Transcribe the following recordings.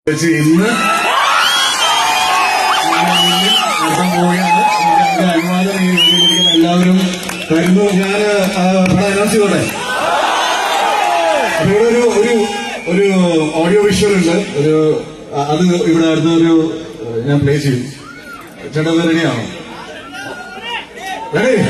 വെച്ച് ഇന്ന് നമ്മുടെ മുന്നിൽ നടത്താൻ പോവുകയാണ് എനിക്ക് അതിന്റെ അനുവാദം ഈ വേദിയിലിരിക്കുന്ന എല്ലാവരും തരുന്നു ഞാൻ ഇവിടെ അനൗൺസ് ചെയ്തോട്ടെ അപ്പൊ ഇവിടെ ഒരു ഒരു ഒരു ഓഡിയോ വിഷ്വൽ ഉണ്ട് ഒരു അ- അത് ഇവിടെ അടുത്ത ഒരു ഞാൻ പ്ലേ ചെയ്യും ചേട്ടാ അത് റെഡിയാണോ റെഡി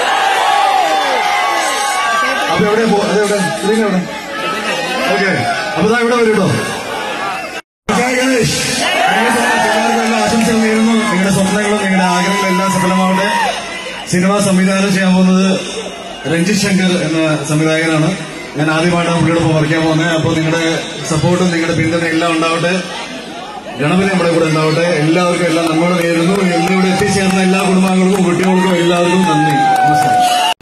അപ്പൊ എവിടെ പോ- അത് എവിടെ സ്ക്രീൻ എവിടെ ഓക്കെ അപ്പൊ ദാ ഇവിടെ വരും കേട്ടോ ജയ് ഗണേഷ് കഴിഞ്ഞ തവണ എല്ലാവർക്കും എല്ലാ ആശംസകൾ നേരുന്നു നിങ്ങളുടെ സ്വപ്നങ്ങളും നിങ്ങളുടെ ആഗ്രഹങ്ങളും എല്ലാം സഫലമാവട്ടെ സിനിമ സംവിധാനം ചെയ്യാൻ പോകുന്നത് രഞ്ജിത് ശങ്കർ എന്ന സംവിധായകനാണ് ഞാൻ ആദ്യമായിട്ടാണ് പുള്ളിയോടൊപ്പം വരയ്ക്കാൻ പോകുന്നത് അപ്പോൾ നിങ്ങളുടെ സപ്പോർട്ടും നിങ്ങളുടെ പിന്തുണ എല്ലാം ഉണ്ടാവട്ടെ ഗണപതി നമ്മുടെ കൂടെ ഉണ്ടാവട്ടെ എല്ലാവർക്കും എല്ലാം നന്മകൾ നേരുന്നു എന്നിവിടെ എത്തിച്ചേർന്ന എല്ലാ കുടുംബാംഗങ്ങൾക്കും കുട്ടികൾക്കും എല്ലാവർക്കും നന്ദി നമസ്കാരം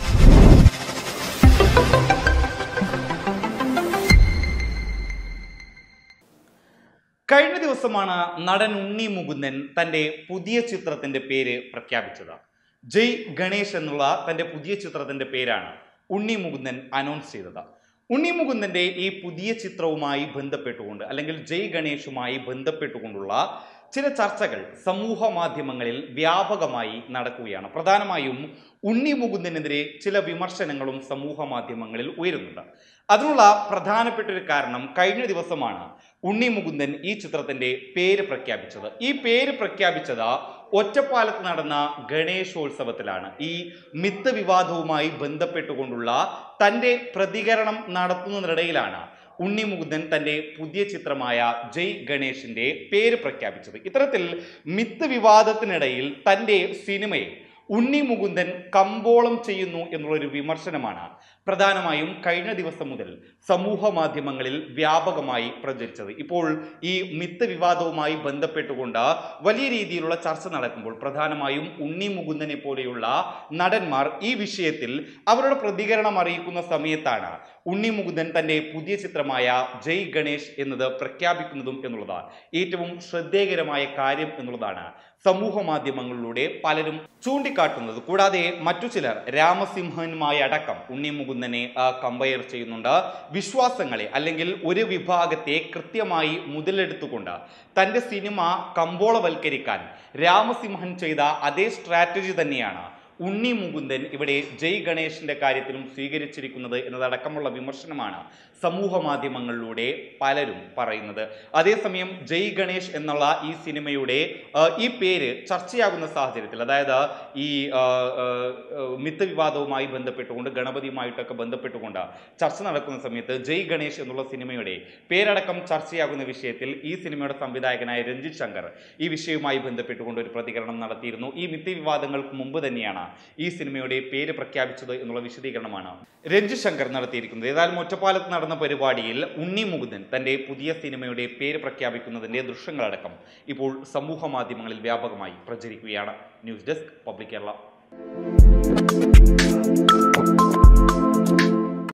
കഴിഞ്ഞ ദിവസമാണ് നടൻ ഉണ്ണി മുകുന്ദൻ തന്റെ പുതിയ ചിത്രത്തിന്റെ പേര് പ്രഖ്യാപിച്ചത് ജയ് ഗണേഷ് എന്നുള്ള തന്റെ പുതിയ ചിത്രത്തിന്റെ പേരാണ് ഉണ്ണി മുകുന്ദൻ അനൗൺസ് ചെയ്തത് ഉണ്ണി മുകുന്ദന്റെ ഈ പുതിയ ചിത്രവുമായി ബന്ധപ്പെട്ടുകൊണ്ട് അല്ലെങ്കിൽ ജയ് ഗണേഷുമായി ബന്ധപ്പെട്ടുകൊണ്ടുള്ള ചില ചർച്ചകൾ സമൂഹ മാധ്യമങ്ങളിൽ വ്യാപകമായി നടക്കുകയാണ് പ്രധാനമായും ഉണ്ണി മുകുന്ദനെതിരെ ചില വിമർശനങ്ങളും സമൂഹ മാധ്യമങ്ങളിൽ ഉയരുന്നുണ്ട് അതിനുള്ള പ്രധാനപ്പെട്ട ഒരു കാരണം കഴിഞ്ഞ ദിവസമാണ് ഉണ്ണി മുകുന്ദൻ ഈ ചിത്രത്തിന്റെ പേര് പ്രഖ്യാപിച്ചത് ഈ പേര് പ്രഖ്യാപിച്ചത് ഒറ്റപ്പാലത്ത് നടന്ന ഗണേശോത്സവത്തിലാണ് ഈ മിത്ത് വിവാദവുമായി ബന്ധപ്പെട്ടുകൊണ്ടുള്ള തന്റെ പ്രതികരണം നടത്തുന്നതിനിടയിലാണ് ഉണ്ണി മുകുന്ദൻ തന്റെ പുതിയ ചിത്രമായ ജയ് ഗണേഷിന്റെ പേര് പ്രഖ്യാപിച്ചത് ഇത്തരത്തിൽ മിത്ത് വിവാദത്തിനിടയിൽ തന്റെ സിനിമയെ ഉണ്ണി മുകുന്ദൻ കമ്പോളം ചെയ്യുന്നു എന്നുള്ളൊരു വിമർശനമാണ് പ്രധാനമായും കഴിഞ്ഞ ദിവസം മുതൽ സമൂഹ മാധ്യമങ്ങളിൽ വ്യാപകമായി പ്രചരിച്ചത് ഇപ്പോൾ ഈ മിത്ത് വിവാദവുമായി ബന്ധപ്പെട്ടുകൊണ്ട് വലിയ രീതിയിലുള്ള ചർച്ച നടക്കുമ്പോൾ പ്രധാനമായും ഉണ്ണി മുകുന്ദനെ പോലെയുള്ള നടന്മാർ ഈ വിഷയത്തിൽ അവരുടെ പ്രതികരണം അറിയിക്കുന്ന സമയത്താണ് ഉണ്ണി മുകുന്ദൻ തന്റെ പുതിയ ചിത്രമായ ജയ് ഗണേഷ് എന്നത് പ്രഖ്യാപിക്കുന്നതും എന്നുള്ളതാണ് ഏറ്റവും ശ്രദ്ധേയകരമായ കാര്യം എന്നുള്ളതാണ് സമൂഹ മാധ്യമങ്ങളിലൂടെ പലരും ചൂണ്ടിക്കാട്ടുന്നത് കൂടാതെ മറ്റു ചിലർ രാമസിംഹനുമായി അടക്കം ഉണ്ണി മുകുന്ദനെ കമ്പയർ ചെയ്യുന്നുണ്ട് വിശ്വാസങ്ങളെ അല്ലെങ്കിൽ ഒരു വിഭാഗത്തെ കൃത്യമായി മുതലെടുത്തുകൊണ്ട് തന്റെ സിനിമ കമ്പോളവൽക്കരിക്കാൻ രാമസിംഹൻ ചെയ്ത അതേ സ്ട്രാറ്റജി തന്നെയാണ് ഉണ്ണി മുകുന്ദൻ ഇവിടെ ജയ് ഗണേഷിന്റെ കാര്യത്തിലും സ്വീകരിച്ചിരിക്കുന്നത് എന്നതടക്കമുള്ള വിമർശനമാണ് സമൂഹ മാധ്യമങ്ങളിലൂടെ പലരും പറയുന്നത് അതേസമയം ജയ് ഗണേഷ് എന്നുള്ള ഈ സിനിമയുടെ ആ, ഈ പേര് ചർച്ചയാകുന്ന സാഹചര്യത്തിൽ അതായത് ഈ ആ, ആ, ആ, മിത്ത് വിവാദവുമായി ബന്ധപ്പെട്ടുകൊണ്ട് ഗണപതിയുമായിട്ടൊക്കെ ബന്ധപ്പെട്ടുകൊണ്ട് ചർച്ച നടക്കുന്ന സമയത്ത് ജയ് ഗണേഷ് എന്നുള്ള സിനിമയുടെ പേരടക്കം ചർച്ചയാകുന്ന വിഷയത്തിൽ ഈ സിനിമയുടെ സംവിധായകനായ രഞ്ജിത് ശങ്കർ ഈ വിഷയവുമായി ബന്ധപ്പെട്ടുകൊണ്ട് ഒരു പ്രതികരണം നടത്തിയിരുന്നു ഈ മിത്ത് വിവാദങ്ങൾക്ക് മുമ്പ് തന്നെയാണ് ഈ സിനിമയുടെ പേര് പ്രഖ്യാപിച്ചത് എന്നുള്ള വിശദീകരണമാണ് രഞ്ജിത് ശങ്കർ നടത്തിയിരിക്കുന്നത് ഏതായാലും ഒറ്റപ്പാലത്ത് നടന്ന പരിപാടിയിൽ ഉണ്ണി മുകുന്ദൻ തന്റെ പുതിയ സിനിമയുടെ പേര് പ്രഖ്യാപിക്കുന്നതിന്റെ ദൃശ്യങ്ങളടക്കം ഇപ്പോൾ സമൂഹ മാധ്യമങ്ങളിൽ വ്യാപകമായി പ്രചരിക്കുകയാണ് ന്യൂസ് ഡെസ്ക് പബ്ലിക് കേരള